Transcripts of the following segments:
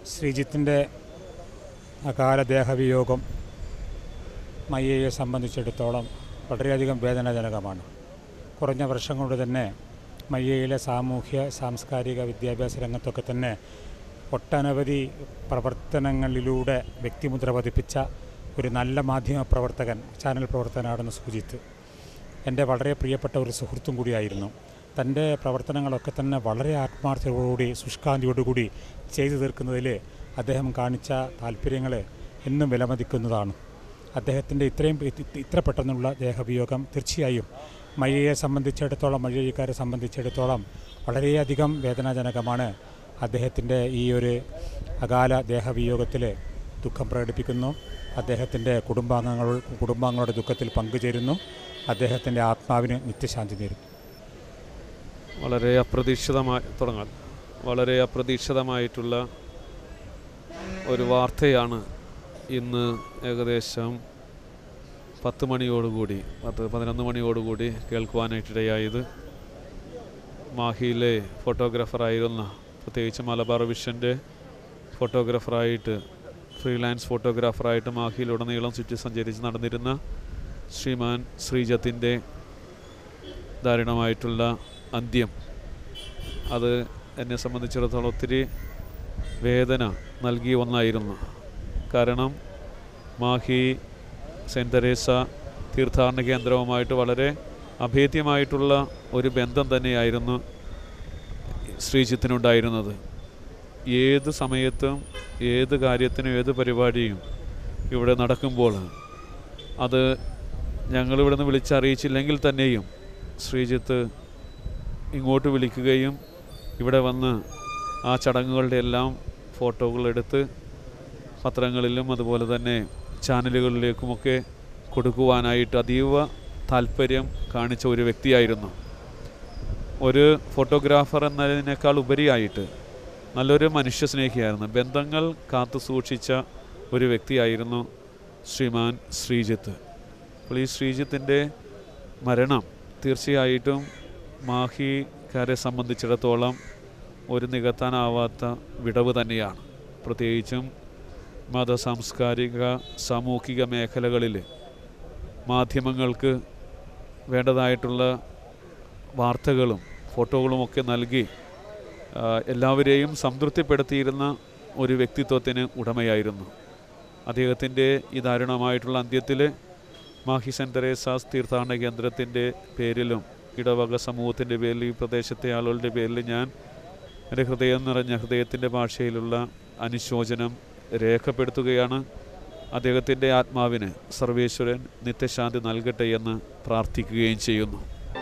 ശ്രീജിത്തിൻ്റെ അകാല ദേഹവിയോഗം മയ്യയെ സംബന്ധിച്ചിടത്തോളം വളരെയധികം വേദനാജനകമാണ് കുറഞ്ഞ വർഷം കൊണ്ട് തന്നെ മയ്യയിലെ സാമൂഹ്യ സാംസ്കാരിക വിദ്യാഭ്യാസ രംഗത്തൊക്കെ തന്നെ ഒട്ടനവധി പ്രവർത്തനങ്ങളിലൂടെ വ്യക്തിമുദ്ര പതിപ്പിച്ച ഒരു നല്ല മാധ്യമ പ്രവർത്തകൻ ചാനൽ പ്രവർത്തകനാണെന്ന് സുജിത്ത് എൻ്റെ വളരെ പ്രിയപ്പെട്ട ഒരു സുഹൃത്തും കൂടിയായിരുന്നു തൻ്റെ പ്രവർത്തനങ്ങളൊക്കെ തന്നെ വളരെ ആത്മാർത്ഥതയോടുകൂടി ശുഷ്കാന്തിയോടുകൂടി ചെയ്തു തീർക്കുന്നതിൽ അദ്ദേഹം കാണിച്ച താല്പര്യങ്ങൾ എന്നും വിലമതിക്കുന്നതാണ് അദ്ദേഹത്തിൻ്റെ ഇത്രയും ഇ- ഇത്ര പെട്ടെന്നുള്ള ദേഹവിയോഗം തീർച്ചയായും മയ്യയെ സംബന്ധിച്ചിടത്തോളം മയ്യക്കാരെ സംബന്ധിച്ചിടത്തോളം വളരെയധികം വേദനാജനകമാണ് അദ്ദേഹത്തിൻ്റെ ഈ ഒരു അകാല ദേഹവിയോഗത്തിൽ ദുഃഖം പ്രകടിപ്പിക്കുന്നു അദ്ദേഹത്തിൻ്റെ കുടുംബാംഗങ്ങൾ കുടുംബാംഗങ്ങളുടെ ദുഃഖത്തിൽ പങ്കുചേരുന്നു അദ്ദേഹത്തിൻ്റെ ആത്മാവിന് നിത്യശാന്തി നേരുന്നു വളരെ അപ്രതീക്ഷിതമായി തുടങ്ങാൻ വളരെ അപ്രതീക്ഷിതമായിട്ടുള്ള ഒരു വാർത്തയാണ് ഇന്ന് ഏകദേശം പത്ത് മണിയോടുകൂടി പത്ത് പതിനൊന്ന് മണിയോടുകൂടി കേൾക്കുവാനായിട്ടിടയായത് മാഹിയിലെ ഫോട്ടോഗ്രാഫറായിരുന്ന പ്രത്യേകിച്ച് മലബാർ വിഷൻ്റെ ഫോട്ടോഗ്രാഫറായിട്ട് ഫ്രീലാൻസ് ഫോട്ടോഗ്രാഫറായിട്ട് മാഹിയിലുടനീളം ചുറ്റി സഞ്ചരിച്ച് നടന്നിരുന്ന ശ്രീമാൻ ശ്രീജത്തിൻ്റെ ദാരുണമായിട്ടുള്ള അന്ത്യം അത് എന്നെ സംബന്ധിച്ചിടത്തോളം ഒത്തിരി വേദന നൽകിയ ഒന്നായിരുന്നു കാരണം മാഹി സെൻറ്റ് തെരേസ തീർത്ഥാടന കേന്ദ്രവുമായിട്ട് വളരെ അഭേദ്യമായിട്ടുള്ള ഒരു ബന്ധം തന്നെയായിരുന്നു ശ്രീജിത്തിനുണ്ടായിരുന്നത് ഏത് സമയത്തും ഏത് കാര്യത്തിനും ഏത് പരിപാടിയും ഇവിടെ നടക്കുമ്പോൾ അത് ഞങ്ങളിവിടെ നിന്ന് വിളിച്ചറിയിച്ചില്ലെങ്കിൽ തന്നെയും ശ്രീജിത്ത് ഇങ്ങോട്ട് വിളിക്കുകയും ഇവിടെ വന്ന് ആ ചടങ്ങുകളുടെ എല്ലാം ഫോട്ടോകൾ എടുത്ത് പത്രങ്ങളിലും അതുപോലെ തന്നെ ചാനലുകളിലേക്കുമൊക്കെ കൊടുക്കുവാനായിട്ട് അതീവ താല്പര്യം കാണിച്ച ഒരു വ്യക്തിയായിരുന്നു ഒരു ഫോട്ടോഗ്രാഫർ എന്നതിനേക്കാൾ ഉപരിയായിട്ട് നല്ലൊരു മനുഷ്യസ്നേഹിയായിരുന്നു ബന്ധങ്ങൾ കാത്തു സൂക്ഷിച്ച ഒരു വ്യക്തിയായിരുന്നു ശ്രീമാൻ ശ്രീജിത്ത് അപ്പോൾ ഈ ശ്രീജിത്തിൻ്റെ മരണം തീർച്ചയായിട്ടും മാഹിക്കാരെ സംബന്ധിച്ചിടത്തോളം ഒരു നികത്താനാവാത്ത വിടവ് തന്നെയാണ് പ്രത്യേകിച്ചും മത സാംസ്കാരിക സാമൂഹിക മേഖലകളിൽ മാധ്യമങ്ങൾക്ക് വേണ്ടതായിട്ടുള്ള വാർത്തകളും ഫോട്ടോകളുമൊക്കെ നൽകി ആ, എല്ലാവരെയും സംതൃപ്തിപ്പെടുത്തിയിരുന്ന ഒരു വ്യക്തിത്വത്തിന് ഉടമയായിരുന്നു അദ്ദേഹത്തിൻ്റെ ഈ ദാരുണമായിട്ടുള്ള അന്ത്യത്തിൽ മാഹി സെൻറ്റ് തെരേസാസ് തീർത്ഥാടന കേന്ദ്രത്തിൻ്റെ പേരിലും ഇടവക സമൂഹത്തിൻ്റെ പേരിൽ ഈ പ്രദേശത്തെ ആളുകളുടെ പേരിൽ ഞാൻ എൻ്റെ ഹൃദയം നിറഞ്ഞ ഹൃദയത്തിൻ്റെ ഭാഷയിലുള്ള അനുശോചനം രേഖപ്പെടുത്തുകയാണ് അദ്ദേഹത്തിൻ്റെ ആത്മാവിന് സർവേശ്വരൻ നിത്യശാന്തി നൽകട്ടെ എന്ന് പ്രാർത്ഥിക്കുകയും ചെയ്യുന്നു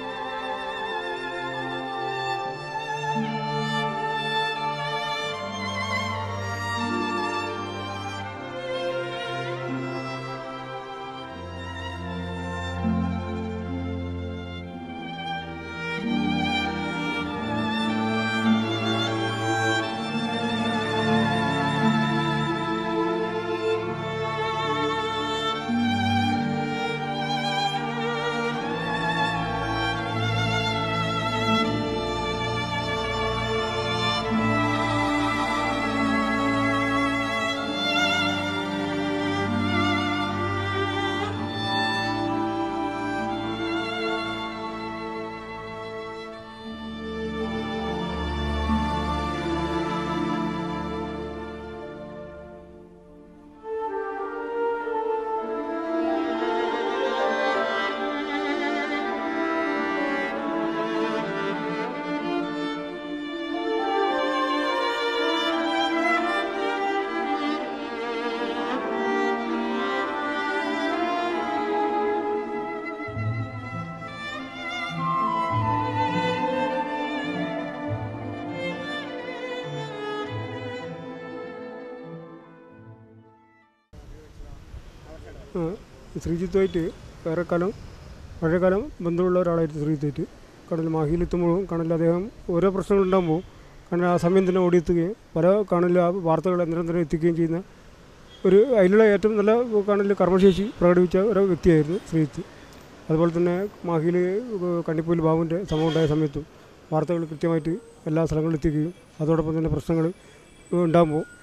ആ, ശ്രീജിത്തുമായിട്ട് വേറെ കാലം പഴയ കാലം ബന്ധമുള്ള ഒരാളായിരുന്നു ശ്രീജിത്തായിട്ട് കടൽ മാഹിയിലെത്തുമ്പോഴും കടലിൽ അദ്ദേഹം ഓരോ പ്രശ്നങ്ങളുണ്ടാകുമ്പോൾ കടൽ ആ സമയം തന്നെ ഓടിയെത്തുകയും പല കടലിൽ ആ വാർത്തകൾ നിരന്തരം എത്തിക്കുകയും ചെയ്യുന്ന ഒരു അതിലുള്ള ഏറ്റവും നല്ല കടലിൽ കർമ്മശേഷി പ്രകടിപ്പിച്ച ഒരു വ്യക്തിയായിരുന്നു ശ്രീജിത്ത് അതുപോലെ തന്നെ മാഹിയിൽ കണ്ടിപ്പൂൽ ബാബുവിൻ്റെ സംഭവം ഉണ്ടായ സമയത്തും വാർത്തകൾ കൃത്യമായിട്ട് എല്ലാ സ്ഥലങ്ങളിലും എത്തിക്കുകയും അതോടൊപ്പം തന്നെ പ്രശ്നങ്ങൾ ഉണ്ടാകുമ്പോൾ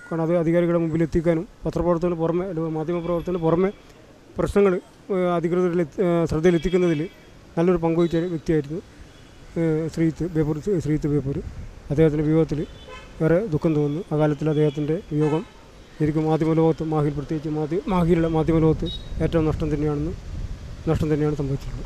കാരണം അത് അധികാരികളുടെ മുമ്പിൽ എത്തിക്കാനും പത്രപ്രവർത്തനത്തിന് പുറമെ അല്ലെങ്കിൽ മാധ്യമപ്രവർത്തനത്തിന് പുറമെ പ്രശ്നങ്ങൾ അധികൃതരിൽ എത്തി- ഏഹ് ശ്രദ്ധയിലെത്തിക്കുന്നതിൽ നല്ലൊരു പങ്കുവഹിച്ച വ്യക്തിയായിരുന്നു ഏഹ് ശ്രീത്ത് ബേപ്പൂർ ശ്രീത്ത് ബേപ്പൂർ അദ്ദേഹത്തിൻ്റെ വിയോഗത്തിൽ ഏറെ ദുഃഖം തോന്നുന്നു ആ കാലത്തിൽ അദ്ദേഹത്തിൻ്റെ വിയോഗം ശരിക്കും മാധ്യമലോകത്ത് മാഹിൽ പ്രത്യേകിച്ച് മാധ്യ മാഹിയിലുള്ള മാധ്യമലോകത്ത് ഏറ്റവും നഷ്ടം തന്നെയാണെന്ന് നഷ്ടം തന്നെയാണ് സംഭവിച്ചിട്ടുള്ളത്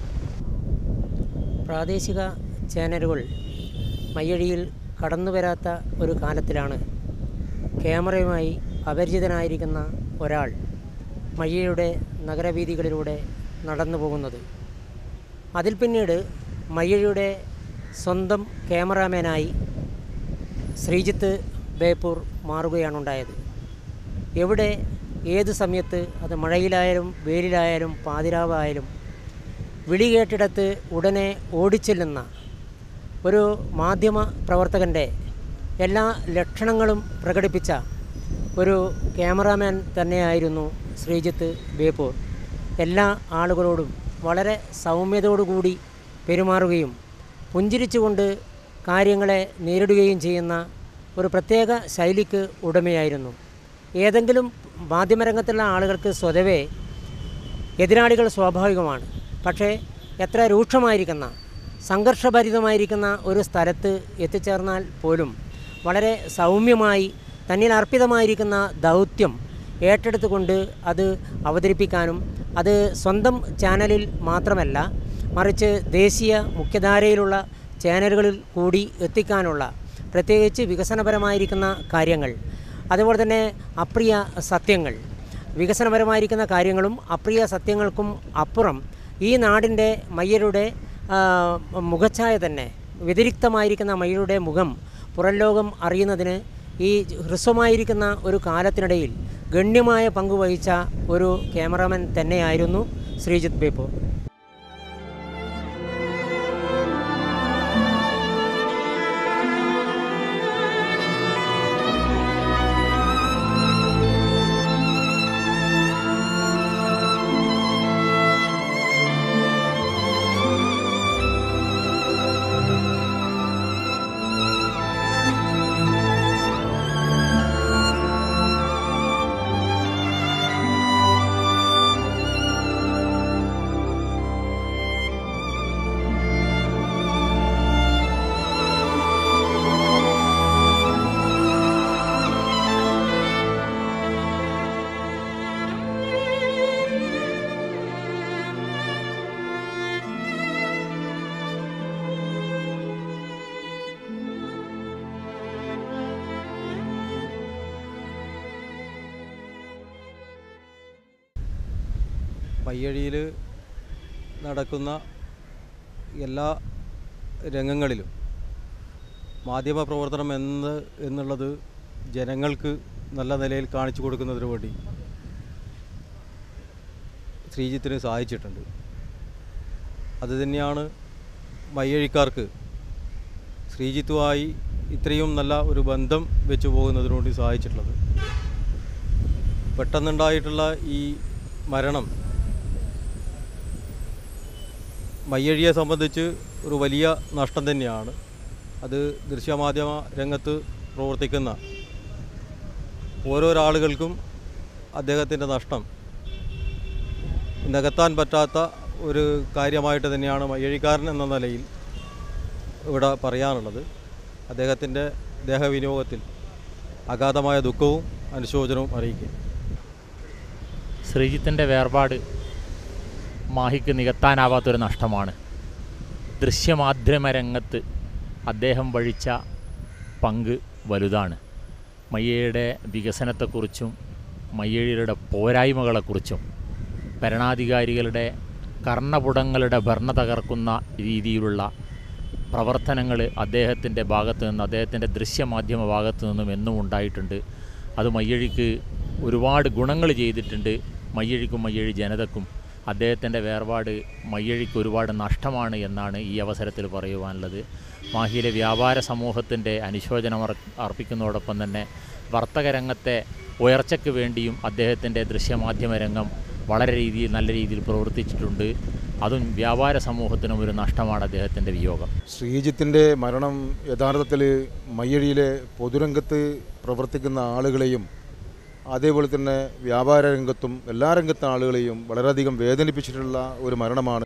പ്രാദേശിക ചാനലുകൾ മയ്യഴിയിൽ കടന്നു വരാത്ത ഒരു കാലത്തിലാണ് ക്യാമറയുമായി അപരിചിതനായിരിക്കുന്ന ഒരാൾ മയ്യയുടെ നഗരവീഥികളിലൂടെ നടന്നു പോകുന്നത് അതിൽ പിന്നീട് മയ്യഴിയുടെ സ്വന്തം ക്യാമറാമാനായി ശ്രീജിത്ത് ബേപ്പൂർ മാറുകയാണുണ്ടായത് എവിടെ ഏത് സമയത്ത് അത് മഴയിലായാലും വെയിലിലായാലും പാതിരാവായാലും വിളി കേട്ടിടത്ത് ഉടനെ ഓടിച്ചെല്ലുന്ന ഒരു മാധ്യമ പ്രവർത്തകൻ്റെ എല്ലാ ലക്ഷണങ്ങളും പ്രകടിപ്പിച്ച ഒരു ക്യാമറാമാൻ തന്നെയായിരുന്നു ശ്രീജിത്ത് ബേപ്പൂർ എല്ലാ ആളുകളോടും വളരെ സൗമ്യതയോടുകൂടി പെരുമാറുകയും പുഞ്ചിരിച്ചുകൊണ്ട് കാര്യങ്ങളെ നേരിടുകയും ചെയ്യുന്ന ഒരു പ്രത്യേക ശൈലിക്ക് ഉടമയായിരുന്നു ഏതെങ്കിലും മാധ്യമരംഗത്തുള്ള ആളുകൾക്ക് സ്വതവേ എതിരാളികൾ സ്വാഭാവികമാണ് പക്ഷേ എത്ര രൂക്ഷമായിരിക്കുന്ന സംഘർഷഭരിതമായിരിക്കുന്ന ഒരു സ്ഥലത്ത് എത്തിച്ചേർന്നാൽ പോലും വളരെ സൗമ്യമായി തന്നിൽ അർപ്പിതമായിരിക്കുന്ന ദൗത്യം ഏറ്റെടുത്തുകൊണ്ട് അത് അവതരിപ്പിക്കാനും അത് സ്വന്തം ചാനലിൽ മാത്രമല്ല മറിച്ച് ദേശീയ മുഖ്യധാരയിലുള്ള ചാനലുകളിൽ കൂടി എത്തിക്കാനുള്ള പ്രത്യേകിച്ച് വികസനപരമായിരിക്കുന്ന കാര്യങ്ങൾ അതുപോലെ തന്നെ അപ്രിയ സത്യങ്ങൾ വികസനപരമായിരിക്കുന്ന കാര്യങ്ങളും അപ്രിയ സത്യങ്ങൾക്കും അപ്പുറം ഈ നാടിൻ്റെ മയ്യരുടെ ആ, മുഖച്ഛായ തന്നെ വ്യതിരിക്തമായിരിക്കുന്ന മയ്യരുടെ മുഖം പുറം ലോകം അറിയുന്നതിന് ഈ ഹ്രസ്വമായിരിക്കുന്ന ഒരു കാലത്തിനിടയിൽ ഗണ്യമായ പങ്ക് വഹിച്ച ഒരു ക്യാമറാമാൻ തന്നെയായിരുന്നു ശ്രീജിത്ത് ബേപ്പൂർ പയ്യഴിയിൽ നടക്കുന്ന എല്ലാ രംഗങ്ങളിലും മാധ്യമപ്രവർത്തനം എന്ന് എന്നുള്ളത് ജനങ്ങൾക്ക് നല്ല നിലയിൽ കാണിച്ചു കൊടുക്കുന്നതിന് വേണ്ടി ശ്രീജിത്തിന് സാധിച്ചിട്ടുണ്ട് അത് തന്നെയാണ് മയ്യഴിക്കാർക്ക് ശ്രീജിത്തുമായി ഇത്രയും നല്ല ഒരു ബന്ധം വെച്ചു പോകുന്നതിന് വേണ്ടി സഹായിച്ചിട്ടുള്ളത് പെട്ടെന്നുണ്ടായിട്ടുള്ള ഈ മരണം മയ്യഴിയെ സംബന്ധിച്ച് ഒരു വലിയ നഷ്ടം തന്നെയാണ് അത് ദൃശ്യമാധ്യമ രംഗത്ത് പ്രവർത്തിക്കുന്ന ഓരോരാളുകൾക്കും അദ്ദേഹത്തിൻ്റെ നഷ്ടം നികത്താൻ പറ്റാത്ത ഒരു കാര്യമായിട്ട് തന്നെയാണ് മയ്യഴിക്കാരൻ എന്ന നിലയിൽ ഇവിടെ പറയാനുള്ളത് അദ്ദേഹത്തിൻ്റെ ദേഹവിനിയോഗത്തിൽ അഗാധമായ ദുഃഖവും അനുശോചനവും അറിയിക്കുക ശ്രീജിത്തിൻ്റെ വേർപാട് മാഹിക്ക് നികത്താനാവാത്തൊരു നഷ്ടമാണ് ദൃശ്യമാധ്യമ രംഗത്ത് അദ്ദേഹം വഹിച്ച പങ്ക് വലുതാണ് മയ്യയുടെ വികസനത്തെക്കുറിച്ചും മയ്യഴിയുടെ പോരായ്മകളെക്കുറിച്ചും ഭരണാധികാരികളുടെ കർണപുടങ്ങളുടെ ഭരണ തകർക്കുന്ന രീതിയിലുള്ള പ്രവർത്തനങ്ങൾ അദ്ദേഹത്തിൻ്റെ ഭാഗത്തു നിന്ന് അദ്ദേഹത്തിൻ്റെ ദൃശ്യമാധ്യമ ഭാഗത്തു നിന്നും എന്നും ഉണ്ടായിട്ടുണ്ട് അത് മയ്യഴിക്ക് ഒരുപാട് ഗുണങ്ങൾ ചെയ്തിട്ടുണ്ട് മയ്യഴിക്കും മയ്യഴി ജനതക്കും അദ്ദേഹത്തിൻ്റെ വേർപാട് മയ്യഴിക്ക് ഒരുപാട് നഷ്ടമാണ് എന്നാണ് ഈ അവസരത്തിൽ പറയുവാനുള്ളത് മാഹിയിലെ വ്യാപാര സമൂഹത്തിൻ്റെ അനുശോചനം അർ- അർപ്പിക്കുന്നതോടൊപ്പം തന്നെ വർത്തക രംഗത്തെ ഉയർച്ചയ്ക്ക് വേണ്ടിയും അദ്ദേഹത്തിൻ്റെ ദൃശ്യമാധ്യമ രംഗം വളരെ രീതിയിൽ നല്ല രീതിയിൽ പ്രവർത്തിച്ചിട്ടുണ്ട് അതും വ്യാപാര സമൂഹത്തിനും ഒരു നഷ്ടമാണ് അദ്ദേഹത്തിൻ്റെ വിയോഗം ശ്രീജിത്തിൻ്റെ മരണം യഥാർത്ഥത്തിൽ മയ്യഴിയിലെ പൊതുരംഗത്ത് പ്രവർത്തിക്കുന്ന ആളുകളെയും അതേപോലെ തന്നെ വ്യാപാര രംഗത്തും എല്ലാ രംഗത്തെ ആളുകളെയും വളരെയധികം വേദനിപ്പിച്ചിട്ടുള്ള ഒരു മരണമാണ്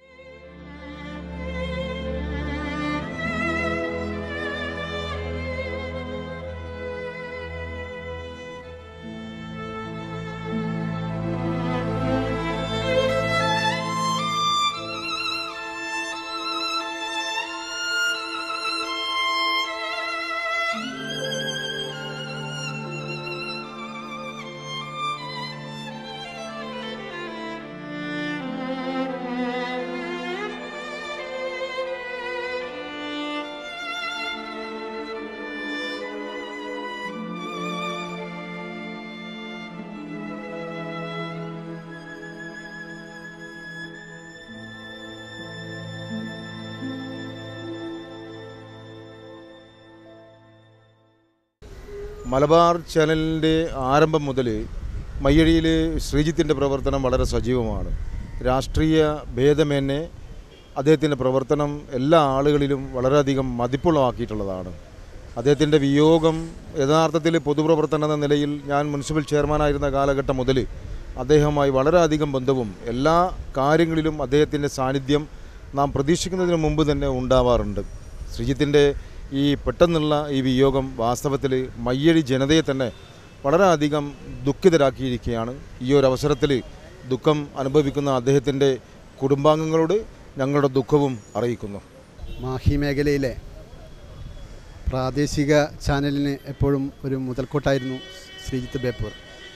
മലബാർ ചാനലിൻ്റെ ആരംഭം മുതൽ മയ്യഴിയിൽ ശ്രീജിത്തിൻ്റെ പ്രവർത്തനം വളരെ സജീവമാണ് രാഷ്ട്രീയ ഭേദമേന്നെ അദ്ദേഹത്തിൻ്റെ പ്രവർത്തനം എല്ലാ ആളുകളിലും വളരെയധികം മതിപ്പുളവാക്കിയിട്ടുള്ളതാണ് അദ്ദേഹത്തിൻ്റെ വിയോഗം യഥാർത്ഥത്തിൽ പൊതുപ്രവർത്തനം എന്ന നിലയിൽ ഞാൻ മുനിസിപ്പൽ ചെയർമാനായിരുന്ന കാലഘട്ടം മുതൽ അദ്ദേഹവുമായി വളരെയധികം ബന്ധവും എല്ലാ കാര്യങ്ങളിലും അദ്ദേഹത്തിൻ്റെ സാന്നിധ്യം നാം പ്രതീക്ഷിക്കുന്നതിന് മുമ്പ് തന്നെ ഉണ്ടാവാറുണ്ട് ശ്രീജിത്തിൻ്റെ ഈ പെട്ടെന്നുള്ള ഈ വിയോഗം വാസ്തവത്തിൽ മയ്യഴി ജനതയെ തന്നെ വളരെയധികം ദുഃഖിതരാക്കിയിരിക്കുകയാണ് ഈ ഒരു അവസരത്തിൽ ദുഃഖം അനുഭവിക്കുന്ന അദ്ദേഹത്തിൻ്റെ കുടുംബാംഗങ്ങളോട് ഞങ്ങളുടെ ദുഃഖവും അറിയിക്കുന്നു മാഹി മേഖലയിലെ പ്രാദേശിക ചാനലിന് എപ്പോഴും ഒരു മുതൽക്കൂട്ടായിരുന്നു ശ്രീജിത്ത് ബേപ്പൂർ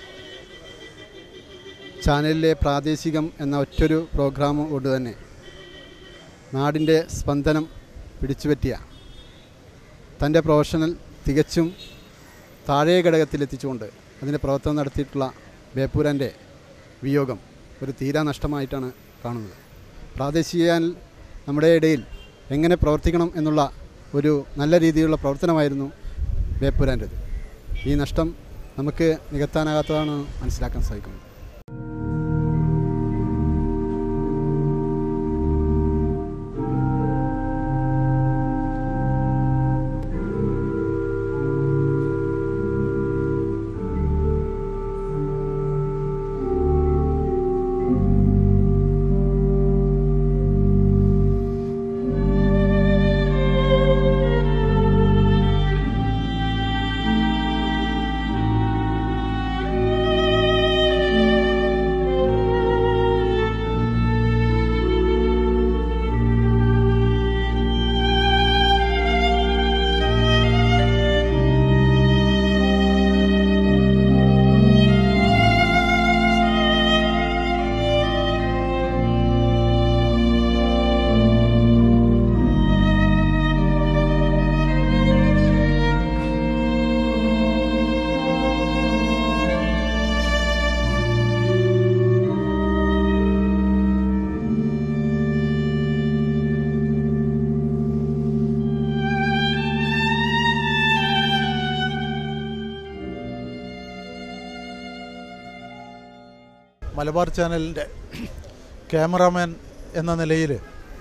ചാനലിലെ പ്രാദേശികം എന്ന ഒറ്റൊരു പ്രോഗ്രാം കൊണ്ട് തന്നെ നാടിൻ്റെ സ്പന്ദനം പിടിച്ചുപറ്റിയ തൻ്റെ പ്രൊഫഷണൽ തികച്ചും താഴെ ഘടകത്തിലെത്തിച്ചുകൊണ്ട് അതിൻ്റെ പ്രവർത്തനം നടത്തിയിട്ടുള്ള ബേപ്പൂരൻ്റെ വിയോഗം ഒരു തീരാ നഷ്ടമായിട്ടാണ് കാണുന്നത് പ്രാദേശിക ചാനൽ നമ്മുടെ ഇടയിൽ എങ്ങനെ പ്രവർത്തിക്കണം എന്നുള്ള ഒരു നല്ല രീതിയിലുള്ള പ്രവർത്തനമായിരുന്നു ബേപ്പൂരാൻ്റെത് ഈ നഷ്ടം നമുക്ക് നികത്താനാകാത്തതാണ് മനസ്സിലാക്കാൻ സാധിക്കുന്നത് മലബാർ ചാനലിൻ്റെ ക്യാമറാമാൻ എന്ന നിലയിൽ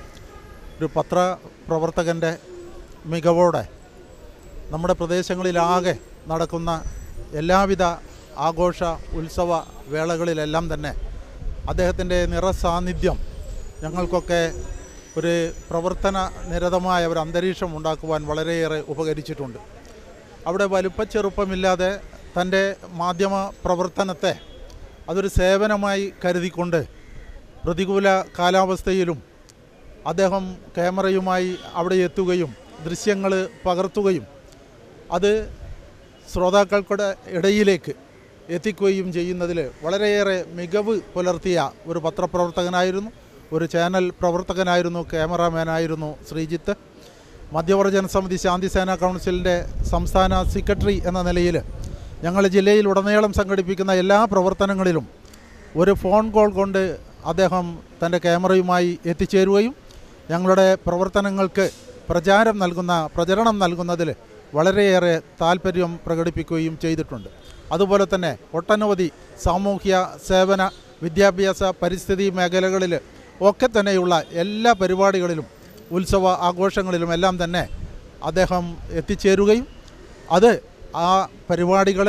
ഒരു പത്രപ്രവർത്തകൻ്റെ മികവോടെ നമ്മുടെ പ്രദേശങ്ങളിലാകെ നടക്കുന്ന എല്ലാവിധ ആഘോഷ ഉത്സവ വേളകളിലെല്ലാം തന്നെ അദ്ദേഹത്തിൻ്റെ നിറസാന്നിധ്യം ഞങ്ങൾക്കൊക്കെ ഒരു പ്രവർത്തന നിരതമായ ഒരു അന്തരീക്ഷം ഉണ്ടാക്കുവാൻ വളരെയേറെ ഉപകരിച്ചിട്ടുണ്ട് അവിടെ വലുപ്പച്ചെറുപ്പമില്ലാതെ തൻ്റെ മാധ്യമ പ്രവർത്തനത്തെ അതൊരു സേവനമായി കരുതിക്കൊണ്ട് പ്രതികൂല കാലാവസ്ഥയിലും അദ്ദേഹം ക്യാമറയുമായി അവിടെ എത്തുകയും ദൃശ്യങ്ങൾ പകർത്തുകയും അത് ശ്രോതാക്കൾക്കുടെ ഇടയിലേക്ക് എത്തിക്കുകയും ചെയ്യുന്നതിൽ വളരെയേറെ മികവ് പുലർത്തിയ ഒരു പത്രപ്രവർത്തകനായിരുന്നു ഒരു ചാനൽ പ്രവർത്തകനായിരുന്നു ക്യാമറാമാനായിരുന്നു ശ്രീജിത്ത് മധ്യവർജന സമിതി ശാന്തിസേന കൗൺസിലിൻ്റെ സംസ്ഥാന സെക്രട്ടറി എന്ന നിലയിൽ ഞങ്ങൾ ജില്ലയിൽ ഉടനീളം സംഘടിപ്പിക്കുന്ന എല്ലാ പ്രവർത്തനങ്ങളിലും ഒരു ഫോൺ കോൾ കൊണ്ട് അദ്ദേഹം തൻ്റെ ക്യാമറയുമായി എത്തിച്ചേരുകയും ഞങ്ങളുടെ പ്രവർത്തനങ്ങൾക്ക് പ്രചാരം നൽകുന്ന പ്രചരണം നൽകുന്നതിൽ വളരെയേറെ താല്പര്യം പ്രകടിപ്പിക്കുകയും ചെയ്തിട്ടുണ്ട് അതുപോലെ തന്നെ ഒട്ടനവധി സാമൂഹ്യ സേവന വിദ്യാഭ്യാസ പരിസ്ഥിതി മേഖലകളിൽ ഒക്കെ തന്നെയുള്ള എല്ലാ പരിപാടികളിലും ഉത്സവ ആഘോഷങ്ങളിലും എല്ലാം തന്നെ അദ്ദേഹം എത്തിച്ചേരുകയും അത് ആ പരിപാടികൾ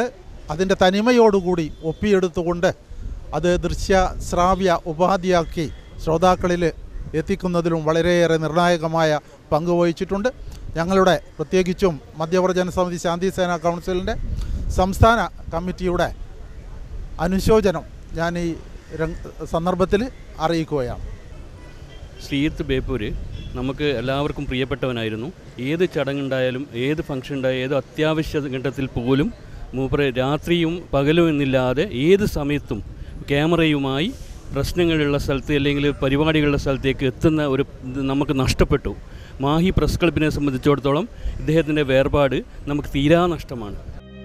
അതിൻ്റെ തനിമയോടുകൂടി ഒപ്പിയെടുത്തുകൊണ്ട് അത് ദൃശ്യ ശ്രാവ്യ ഉപാധിയാക്കി ശ്രോതാക്കളിൽ എത്തിക്കുന്നതിലും വളരെയേറെ നിർണായകമായ പങ്ക് വഹിച്ചിട്ടുണ്ട് ഞങ്ങളുടെ പ്രത്യേകിച്ചും മധ്യപ്രജന സമിതി ശാന്തി സേന കൗൺസിലിൻ്റെ സംസ്ഥാന കമ്മിറ്റിയുടെ അനുശോചനം ഞാൻ ഈ രംഗ- സന്ദർഭത്തിൽ അറിയിക്കുകയാണ് ശ്രീത്ത് ബേപ്പൂര് നമുക്ക് എല്ലാവർക്കും പ്രിയപ്പെട്ടവനായിരുന്നു ഏത് ചടങ്ങുണ്ടായാലും ഏത് ഫംഗ്ഷൻ ഉണ്ടായാലും ഏത് അത്യാവശ്യ ഘട്ടത്തിൽ പോലും മൂപ്പര് രാത്രിയും പകലും എന്നില്ലാതെ ഏത് സമയത്തും ക്യാമറയുമായി പ്രശ്നങ്ങളുള്ള സ്ഥലത്ത് അല്ലെങ്കിൽ പരിപാടികളുടെ സ്ഥലത്തേക്ക് എത്തുന്ന ഒരു ഇത് നമുക്ക് നഷ്ടപ്പെട്ടു മാഹി പ്രസ് ക്ലബിനെ സംബന്ധിച്ചിടത്തോളം ഇദ്ദേഹത്തിൻ്റെ വേർപാട് നമുക്ക് തീരാ നഷ്ടമാണ്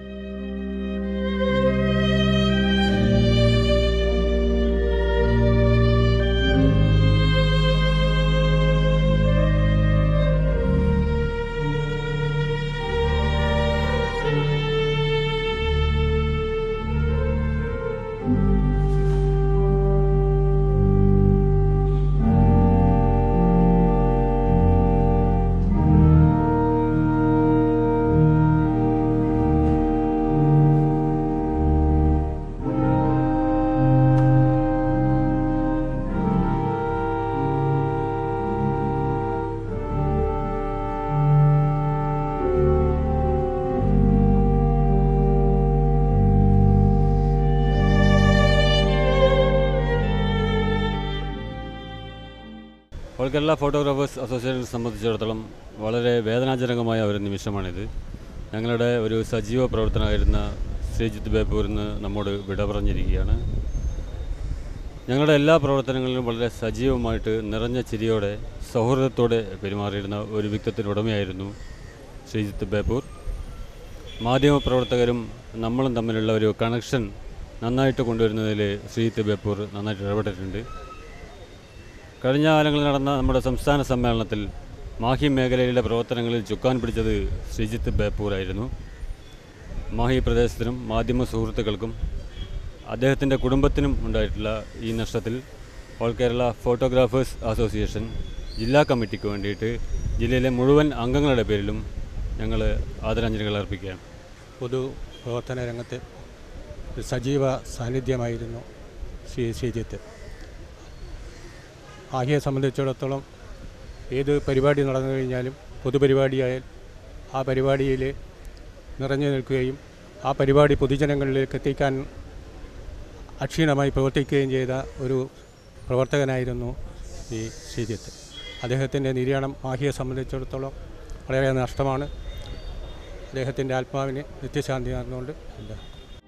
ഓൾ കേരള ഫോട്ടോഗ്രാഫേഴ്സ് അസോസിയേഷനെ സംബന്ധിച്ചിടത്തോളം വളരെ വേദനാജനകമായ ഒരു നിമിഷമാണിത് ഞങ്ങളുടെ ഒരു സജീവ പ്രവർത്തനമായിരുന്ന ശ്രീജിത്ത് ബേപ്പൂരിൽ നിന്ന് നമ്മോട് വിട പറഞ്ഞിരിക്കുകയാണ് ഞങ്ങളുടെ എല്ലാ പ്രവർത്തനങ്ങളിലും വളരെ സജീവമായിട്ട് നിറഞ്ഞ ചിരിയോടെ സൗഹൃദത്തോടെ പെരുമാറിയിരുന്ന ഒരു വ്യക്തിത്വത്തിന് ഉടമയായിരുന്നു ശ്രീജിത്ത് ബേപ്പൂർ മാധ്യമപ്രവർത്തകരും നമ്മളും തമ്മിലുള്ള ഒരു കണക്ഷൻ നന്നായിട്ട് കൊണ്ടുവരുന്നതിൽ ശ്രീജിത്ത് ബേപ്പൂർ നന്നായിട്ട് ഇടപെട്ടിട്ടുണ്ട് കഴിഞ്ഞ കാലങ്ങളിൽ നടന്ന നമ്മുടെ സംസ്ഥാന സമ്മേളനത്തിൽ മാഹി മേഖലയിലെ പ്രവർത്തനങ്ങളിൽ ചുക്കാൻ പിടിച്ചത് ശ്രീജിത്ത് ബേപ്പൂരായിരുന്നു മാഹി പ്രദേശത്തിനും മാധ്യമ സുഹൃത്തുക്കൾക്കും അദ്ദേഹത്തിൻ്റെ കുടുംബത്തിനും ഉണ്ടായിട്ടുള്ള ഈ നഷ്ടത്തിൽ ഓൾ കേരള ഫോട്ടോഗ്രാഫേഴ്സ് അസോസിയേഷൻ ജില്ലാ കമ്മിറ്റിക്ക് വേണ്ടിയിട്ട് ജില്ലയിലെ മുഴുവൻ അംഗങ്ങളുടെ പേരിലും ഞങ്ങൾ ആദരാഞ്ജലികൾ അർപ്പിക്കുകയാണ് പൊതു പ്രവർത്തന രംഗത്ത് ഒരു സജീവ സാന്നിധ്യമായിരുന്നു ശ്രീ ശ്രീജിത്ത് ആഹിയെ സംബന്ധിച്ചിടത്തോളം ഏത് പരിപാടി നടന്നു കഴിഞ്ഞാലും പൊതുപരിപാടിയായാൽ ആ പരിപാടിയിൽ നിറഞ്ഞു നിൽക്കുകയും ആ പരിപാടി പൊതുജനങ്ങളിലേക്ക് എത്തിക്കാൻ അക്ഷീണമായി പ്രവർത്തിക്കുകയും ചെയ്ത ഒരു പ്രവർത്തകനായിരുന്നു ഈ ശ്രീജിത്ത് അദ്ദേഹത്തിൻ്റെ നിര്യാണം മാഹിയെ സംബന്ധിച്ചിടത്തോളം വളരെ നഷ്ടമാണ് അദ്ദേഹത്തിൻ്റെ ആത്മാവിന് നിത്യശാന്തി നേർന്നുകൊണ്ട് എന്താ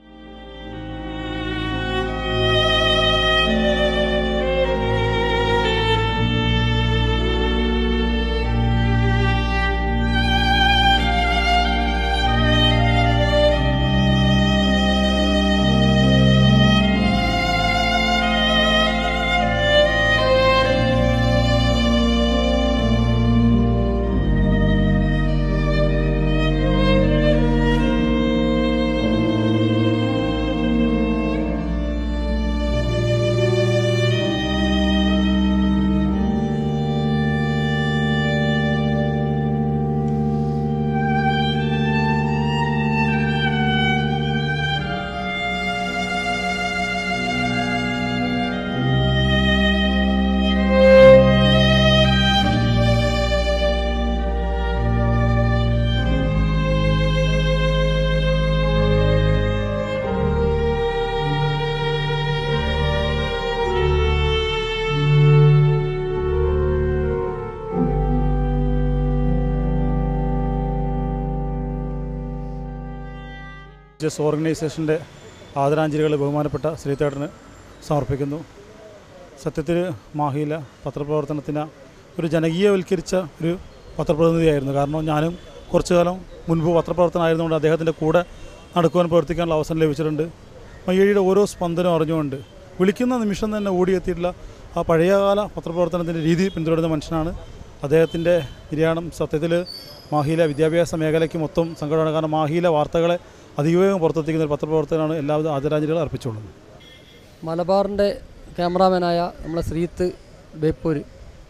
ജസ് ഓർഗനൈസേഷൻ്റെ ആദരാഞ്ജലികൾ ബഹുമാനപ്പെട്ട ശ്രീതേട്ടന് സമർപ്പിക്കുന്നു സത്യത്തിൽ മാഹിയിലെ പത്രപ്രവർത്തനത്തിന് ഒരു ജനകീയവൽക്കരിച്ച ഒരു പത്രപ്രതിനിധിയായിരുന്നു കാരണം ഞാനും കുറച്ചു കാലം മുൻപ് പത്രപ്രവർത്തനമായിരുന്നുകൊണ്ട് അദ്ദേഹത്തിൻ്റെ കൂടെ നടക്കുവാൻ പ്രവർത്തിക്കാനുള്ള അവസരം ലഭിച്ചിട്ടുണ്ട് മയ്യഴിയുടെ ഓരോ സ്പന്ദനം അറിഞ്ഞുകൊണ്ട് വിളിക്കുന്ന നിമിഷം തന്നെ ഓടിയെത്തിയിട്ടുള്ള ആ പഴയകാല പത്രപ്രവർത്തനത്തിൻ്റെ രീതി പിന്തുടരുന്ന മനുഷ്യനാണ് അദ്ദേഹത്തിൻ്റെ നിര്യാണം സത്യത്തിൽ മാഹിയിലെ വിദ്യാഭ്യാസ മേഖലയ്ക്ക് മൊത്തം സങ്കടമാണ് കാരണം മാഹിയിലെ വാർത്തകളെ അതിവേഗം പുറത്തെത്തിക്കുന്ന ഒരു പത്രപ്രവർത്തകനാണ് എല്ലാവിധ ആദരാഞ്ജലികൾ അർപ്പിച്ചുകൊള്ളുന്നത് മലബാറിൻ്റെ ക്യാമറാമാനായ നമ്മളെ ശ്രീത്ത് ബേപ്പൂര്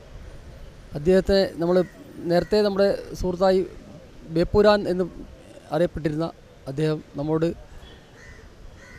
അദ്ദേഹത്തെ നമ്മൾ നേരത്തെ നമ്മുടെ സുഹൃത്തായി ബേപ്പൂരാൻ എന്ന് അറിയപ്പെട്ടിരുന്ന അദ്ദേഹം നമ്മോട്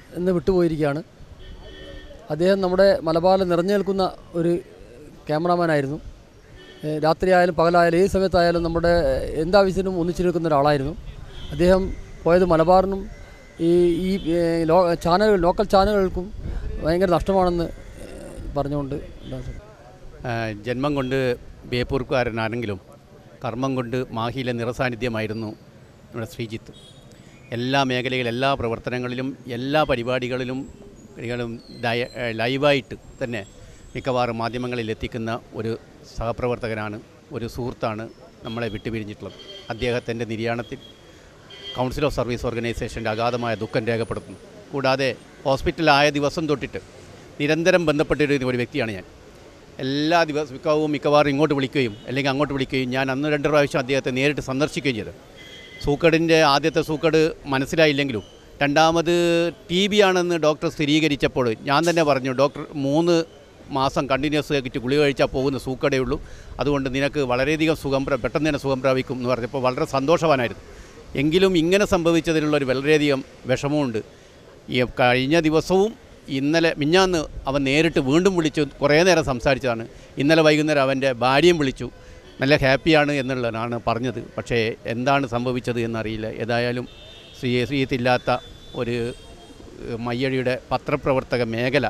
ഇന്ന് വിട്ടുപോയിരിക്കുകയാണ് അദ്ദേഹം നമ്മുടെ മലബാറിൽ നിറഞ്ഞു നിൽക്കുന്ന ഒരു ക്യാമറാമാനായിരുന്നു ഏഹ് രാത്രിയായാലും പകലായാലും ഏത് സമയത്തായാലും നമ്മുടെ എന്താവശ്യത്തിനും ഒന്നിച്ചു നിൽക്കുന്ന ഒരാളായിരുന്നു അദ്ദേഹം പോയത് മലബാറിനും ഈ ഈ ഏഹ് ലോ ചാനലുകൾ ലോക്കൽ ചാനലുകൾക്കും ഭയങ്കര നഷ്ടമാണെന്ന് ഏഹ് പറഞ്ഞുകൊണ്ട് ഇതാണ് ആ, ജന്മം കൊണ്ട് ബേപ്പൂർക്കാരനാണെങ്കിലും കർമ്മം കൊണ്ട് മാഹിയിലെ നിറസാന്നിധ്യമായിരുന്നു നമ്മുടെ ശ്രീജിത്ത് എല്ലാ മേഖലയിലും എല്ലാ പ്രവർത്തനങ്ങളിലും എല്ലാ പരിപാടികളിലും കളികളും ലയ- ഏ, ലൈവായിട്ട് തന്നെ മിക്കവാറും മാധ്യമങ്ങളിൽ എത്തിക്കുന്ന ഒരു സഹപ്രവർത്തകനാണ് ഒരു സുഹൃത്താണ് നമ്മളെ വിട്ടുപിരിഞ്ഞിട്ടുള്ളത് അദ്ദേഹത്തിൻ്റെ നിര്യാണത്തിൽ കൗൺസിൽ ഓഫ് സർവീസ് ഓർഗനൈസേഷൻ്റെ അഗാധമായ ദുഃഖം രേഖപ്പെടുത്തുന്നു കൂടാതെ ഹോസ്പിറ്റലായ ദിവസം തൊട്ടിട്ട് നിരന്തരം ബന്ധപ്പെട്ടിരുന്ന ഒരു വ്യക്തിയാണ് ഞാൻ എല്ലാ ദിവസവും മിക്കവും മിക്കവാറും ഇങ്ങോട്ട് വിളിക്കുകയും അല്ലെങ്കിൽ അങ്ങോട്ട് വിളിക്കുകയും ഞാൻ അന്ന് രണ്ട് പ്രാവശ്യം അദ്ദേഹത്തെ നേരിട്ട് സന്ദർശിക്കുകയും ചെയ്തു സൂക്കടിൻ്റെ ആദ്യത്തെ സൂക്കട് മനസ്സിലായില്ലെങ്കിലും രണ്ടാമത് ടി ബി ആണെന്ന് ഡോക്ടർ സ്ഥിരീകരിച്ചപ്പോൾ ഞാൻ തന്നെ പറഞ്ഞു ഡോക്ടർ മൂന്ന് മാസം കണ്ടിന്യൂസ് ആയിട്ട് ഗുളിക കഴിച്ചാൽ പോകുന്ന സൂക്കടേ ഉള്ളൂ അതുകൊണ്ട് നിനക്ക് വളരെയധികം സുഖം പ്ര- പെട്ടെന്ന് തന്നെ സുഖം പ്രാപിക്കും എന്ന് പറഞ്ഞപ്പോൾ വളരെ സന്തോഷവാനായിരുന്നു എങ്കിലും ഇങ്ങനെ സംഭവിച്ചതിലുള്ളൊരു വളരെയധികം വിഷമമുണ്ട് ഈ കഴിഞ്ഞ ദിവസവും ഇന്നലെ മിഞ്ഞാന്ന് അവൻ നേരിട്ട് വീണ്ടും വിളിച്ചു കുറേ നേരം സംസാരിച്ചതാണ് ഇന്നലെ വൈകുന്നേരം അവൻ്റെ ഭാര്യയും വിളിച്ചു നല്ല ഹാപ്പിയാണ് എന്നുള്ളതാണ് പറഞ്ഞത് പക്ഷേ എന്താണ് സംഭവിച്ചത് എന്നറിയില്ല ഏതായാലും ശ്രീ ശ്രീയത്തില്ലാത്ത ഒരു ഏഹ്, മയ്യഴിയുടെ പത്രപ്രവർത്തക മേഖല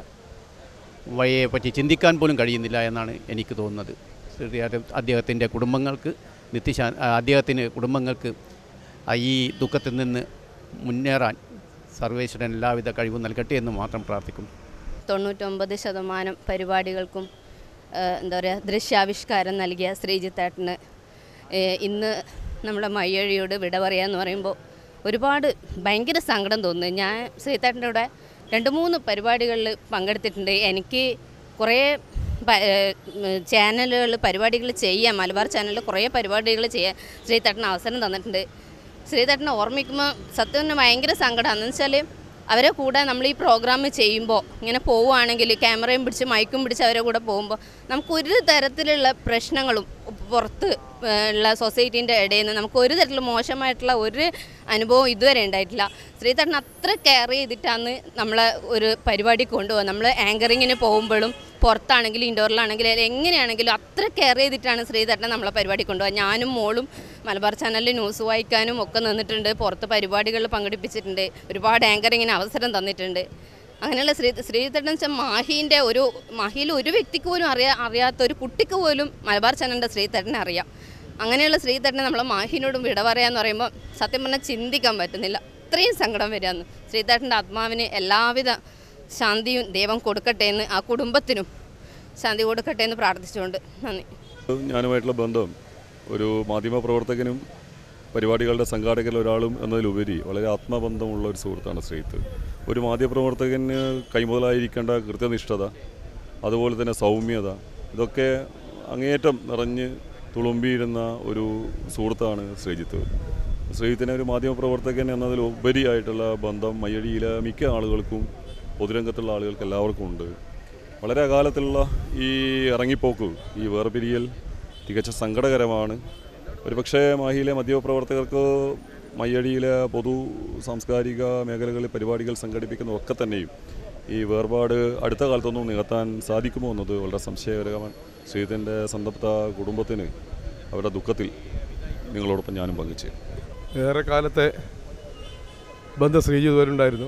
വയെ പറ്റി ചിന്തിക്കാൻ പോലും കഴിയുന്നില്ല എന്നാണ് എനിക്ക് തോന്നുന്നത് ശ്രീ- അദ്ദേഹത്തിൻ്റെ കുടുംബങ്ങൾക്ക് നിത്യശാ ആ, അദ്ദേഹത്തിന് കുടുംബങ്ങൾക്ക് ആ ഈ ദുഃഖത്തിൽ നിന്ന് മുന്നേറാൻ സർവേശ്വരൻ എല്ലാവിധ കഴിവും നൽകട്ടെ എന്ന് മാത്രം പ്രാർത്ഥിക്കുന്നു തൊണ്ണൂറ്റൊമ്പത് ശതമാനം പരിപാടികൾക്കും ഏഹ്, എന്താ പറയുക ദൃശ്യാവിഷ്കാരം നൽകിയ ശ്രീജിത്തേട്ടന് ഏഹ്, ഇന്ന് നമ്മുടെ മയ്യഴിയോട് വിട പറയാന്ന് പറയുമ്പോൾ ഒരുപാട് ഭയങ്കര സങ്കടം തോന്നുന്നു ഞാൻ ശ്രീതേട്ടൻ്റെ കൂടെ രണ്ട് മൂന്ന് പരിപാടികളിൽ പങ്കെടുത്തിട്ടുണ്ട് എനിക്ക് കുറേ ചാനലുകൾ പരിപാടികൾ ചെയ്യാം മലബാർ ചാനലിൽ കുറേ പരിപാടികൾ ചെയ്യാൻ ശ്രീതേട്ടന് അവസരം തന്നിട്ടുണ്ട് ശ്രീതേട്ടനെ ഓർമ്മിക്കുമ്പോൾ സത്യം തന്നെ ഭയങ്കര സങ്കടമാണ് എന്ന് വെച്ചാൽ അവരെ കൂടെ നമ്മൾ ഈ പ്രോഗ്രാം ചെയ്യുമ്പോൾ ഇങ്ങനെ പോവുകയാണെങ്കിൽ ക്യാമറയും പിടിച്ച് മൈക്കും പിടിച്ച് അവരെ കൂടെ പോകുമ്പോൾ നമുക്ക് ഒരു തരത്തിലുള്ള പ്രശ്നങ്ങളും പുറത്ത് ഏഹ്, ഉള്ള സൊസൈറ്റീൻ്റെ ഇടയിൽ നിന്ന് നമുക്ക് ഒരു തരത്തിലുള്ള മോശമായിട്ടുള്ള ഒരു അനുഭവം ഇതുവരെ ഉണ്ടായിട്ടില്ല ശ്രീതട്ടൻ അത്ര കെയർ ചെയ്തിട്ടാണ് നമ്മളെ ഒരു പരിപാടി കൊണ്ടുപോകുക നമ്മൾ ആങ്കറിങ്ങിന് പോകുമ്പോഴും പുറത്താണെങ്കിലും ഇൻഡോറിലാണെങ്കിലും എങ്ങനെയാണെങ്കിലും അത്ര കെയർ ചെയ്തിട്ടാണ് ശ്രീതട്ടനെ നമ്മളെ പരിപാടി കൊണ്ടുപോകുക ഞാനും മോളും മലബാർ ചാനലിൽ ന്യൂസ് വായിക്കാനും ഒക്കെ നിന്നിട്ടുണ്ട് പുറത്ത് പരിപാടികളിൽ പങ്കെടുപ്പിച്ചിട്ടുണ്ട് ഒരുപാട് ആങ്കറിങ്ങിന് അവസരം തന്നിട്ടുണ്ട് അങ്ങനെയുള്ള ശ്രീ ശ്രീതട്ടൻ വെച്ചാൽ മാഹീൻ്റെ ഒരു മാഹിയിൽ ഒരു വ്യക്തിക്ക് പോലും അറിയാ അറിയാത്ത ഒരു കുട്ടിക്ക് പോലും മലബാർ ചാനലിൻ്റെ ശ്രീതട്ടനെ അറിയാം അങ്ങനെയുള്ള ശ്രീതട്ടനെ നമ്മളെ മാഹിനോടും വിട പറയാന്ന് പറയുമ്പോൾ സത്യം പറഞ്ഞാൽ ചിന്തിക്കാൻ പറ്റുന്നില്ല അത്രയും സങ്കടം വരികയെന്ന് ശ്രീതട്ടൻ്റെ ആത്മാവിന് എല്ലാവിധ ശാന്തിയും ദൈവം കൊടുക്കട്ടെ എന്ന് ആ കുടുംബത്തിനും ശാന്തി കൊടുക്കട്ടെ എന്ന് പ്രാർത്ഥിച്ചുകൊണ്ട് നന്ദി ഞാനുമായിട്ടുള്ള ബന്ധം ഒരു മാധ്യമപ്രവർത്തകനും പരിപാടികളുടെ സംഘാടകരിൽ ഒരാളും എന്നതിലുപരി വളരെ ആത്മബന്ധമുള്ള ഒരു സുഹൃത്താണ് ശ്രീത്ത് ഒരു മാധ്യമപ്രവർത്തകന് കൈമുതലായിരിക്കേണ്ട കൃത്യനിഷ്ഠത അതുപോലെ തന്നെ സൗമ്യത ഇതൊക്കെ അങ്ങേയറ്റം നിറഞ്ഞ് തുളുമ്പിയിരുന്ന ഒരു സുഹൃത്താണ് ശ്രീജിത്ത് ശ്രീജിത്തിനെ ഒരു മാധ്യമപ്രവർത്തകൻ എന്നതിലുപരിയായിട്ടുള്ള ബന്ധം മയ്യഴിയിലെ മിക്ക ആളുകൾക്കും പൊതുരംഗത്തുള്ള ആളുകൾക്ക് എല്ലാവർക്കും ഉണ്ട് വളരെ അകാലത്തുള്ള ഈ ഇറങ്ങിപ്പോക്ക് ഈ വേർപിരിയൽ തികച്ച സങ്കടകരമാണ് ഒരുപക്ഷെ മാഹിയിലെ മാധ്യമപ്രവർത്തകർക്ക് മയ്യഴിയിലെ പൊതു സാംസ്കാരിക മേഖലകളിൽ പരിപാടികൾ സംഘടിപ്പിക്കുന്നതൊക്കെ തന്നെയും ഈ വേർപാട് അടുത്ത കാലത്തൊന്നും നികത്താൻ സാധിക്കുമോ എന്നത് വളരെ സംശയകരമാണ് ശ്രീജിത്തിൻ്റെ സന്തപ്ത കുടുംബത്തിന് അവരുടെ ദുഃഖത്തിൽ നിങ്ങളോടൊപ്പം ഞാനും പങ്കുചേരും ഏറെ കാലത്തെ ബന്ധം ശ്രീജിത്ത് വരുണ്ടായിരുന്നു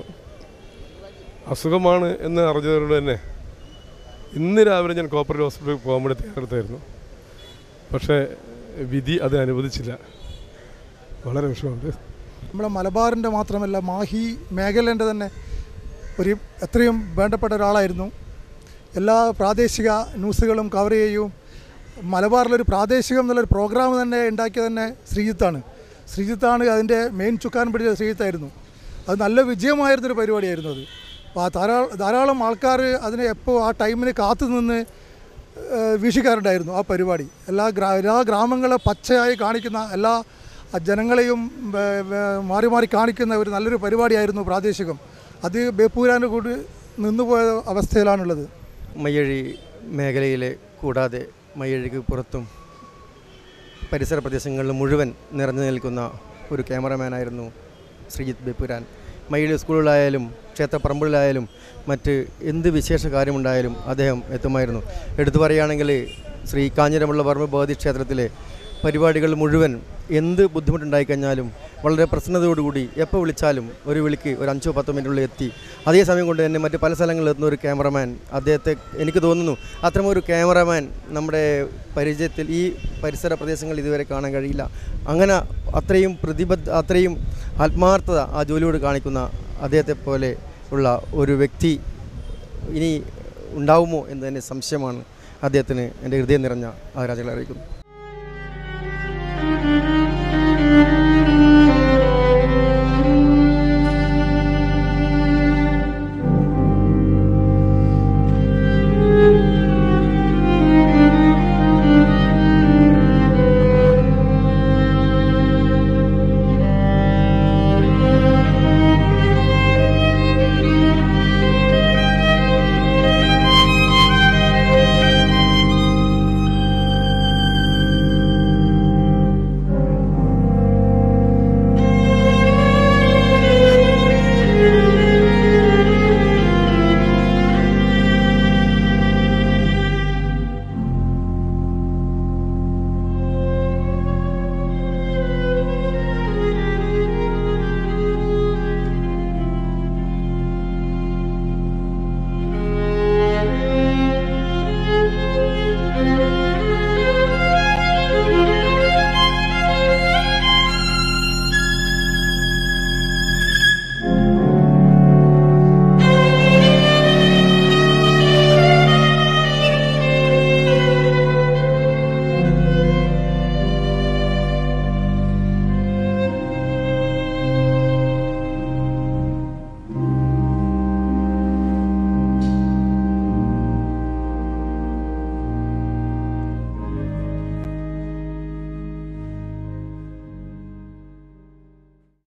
അസുഖമാണ് എന്ന് അറിഞ്ഞതുകൊണ്ട് തന്നെ ഇന്ന് രാവിലെ ഞാൻ കോപ്പറേറ്റീവ് ഹോസ്പിറ്റലിൽ പോകാൻ വേണ്ടി തയ്യാറെടുത്തായിരുന്നു പക്ഷേ വിധി അത് അനുവദിച്ചില്ല വളരെ വിഷമമുണ്ട് നമ്മുടെ മലബാറിൻ്റെ മാത്രമല്ല മാഹി മേഖലേൻ്റെ തന്നെ ഒരു എത്രയും വേണ്ടപ്പെട്ട ഒരാളായിരുന്നു എല്ലാ പ്രാദേശിക ന്യൂസുകളും കവർ ചെയ്യും മലബാറിലൊരു പ്രാദേശികം എന്നുള്ളൊരു പ്രോഗ്രാം തന്നെ ഉണ്ടാക്കിയത് തന്നെ ശ്രീജിത്താണ് ശ്രീജിത്താണ് അതിൻ്റെ മെയിൻ ചുക്കാൻ പിടിച്ച ശ്രീജിത്തായിരുന്നു അത് നല്ല വിജയമായിരുന്നൊരു പരിപാടിയായിരുന്നു അത് അപ്പോൾ ആ ധാരാളം ധാരാളം ആൾക്കാർ അതിനെ എപ്പോൾ ആ ടൈമിന് കാത്തു നിന്ന് ഏഹ്, വീക്ഷിക്കാറുണ്ടായിരുന്നു ആ പരിപാടി എല്ലാ ഗ്രാ എല്ലാ ഗ്രാമങ്ങളെ പച്ചയായി കാണിക്കുന്ന എല്ലാ ജനങ്ങളെയും വേ- വേ- മാറി മാറി കാണിക്കുന്ന ഒരു നല്ലൊരു പരിപാടിയായിരുന്നു പ്രാദേശികം അത് ബേപ്പൂരാൻ്റെ കൂടി നിന്നുപോയ അവസ്ഥയിലാണുള്ളത് മയ്യഴി മേഖലയിലെ കൂടാതെ മയ്യഴിക്ക് പുറത്തും പരിസര പ്രദേശങ്ങളിൽ മുഴുവൻ നിറഞ്ഞു നിൽക്കുന്ന ഒരു ക്യാമറമാനായിരുന്നു ശ്രീജിത്ത് ബെപ്പുരാൻ മയ്യഴി സ്കൂളുകളായാലും ക്ഷേത്രപ്പറമ്പുകളിലായാലും മറ്റ് എന്ത് വിശേഷ കാര്യമുണ്ടായാലും അദ്ദേഹം എത്തുമായിരുന്നു എടുത്തു പറയുകയാണെങ്കിൽ ശ്രീ കാഞ്ഞിരമുള്ള വർമ്മ ഭഗവതി ക്ഷേത്രത്തിലെ പരിപാടികൾ മുഴുവൻ എന്ത് ബുദ്ധിമുട്ടുണ്ടായിക്കഴിഞ്ഞാലും വളരെ പ്രസന്നതയോടുകൂടി എപ്പോൾ വിളിച്ചാലും ഒരു വിളിക്ക് ഒരു അഞ്ചോ പത്തോ മിനിറ്റുള്ളിൽ എത്തി അതേ സമയം കൊണ്ട് തന്നെ മറ്റ് പല സ്ഥലങ്ങളിൽ എത്തുന്ന ഒരു ക്യാമറമാൻ അദ്ദേഹത്തെ എനിക്ക് തോന്നുന്നു അത്തരമൊരു ക്യാമറമാൻ നമ്മുടെ പരിചയത്തിൽ ഈ പരിസര പ്രദേശങ്ങളിൽ ഇതുവരെ കാണാൻ കഴിയില്ല അങ്ങനെ അത്രയും പ്രതിബദ്ധ അത്രയും ആത്മാർത്ഥത ആ ജോലിയോട് കാണിക്കുന്ന അദ്ദേഹത്തെ പോലെ ഉള്ള ഒരു വ്യക്തി ഇനി ഉണ്ടാവുമോ എന്ന് തന്നെ സംശയമാണ് അദ്ദേഹത്തിന് എൻ്റെ ഹൃദയം നിറഞ്ഞ ആരാധകളെ അറിയിക്കുന്നു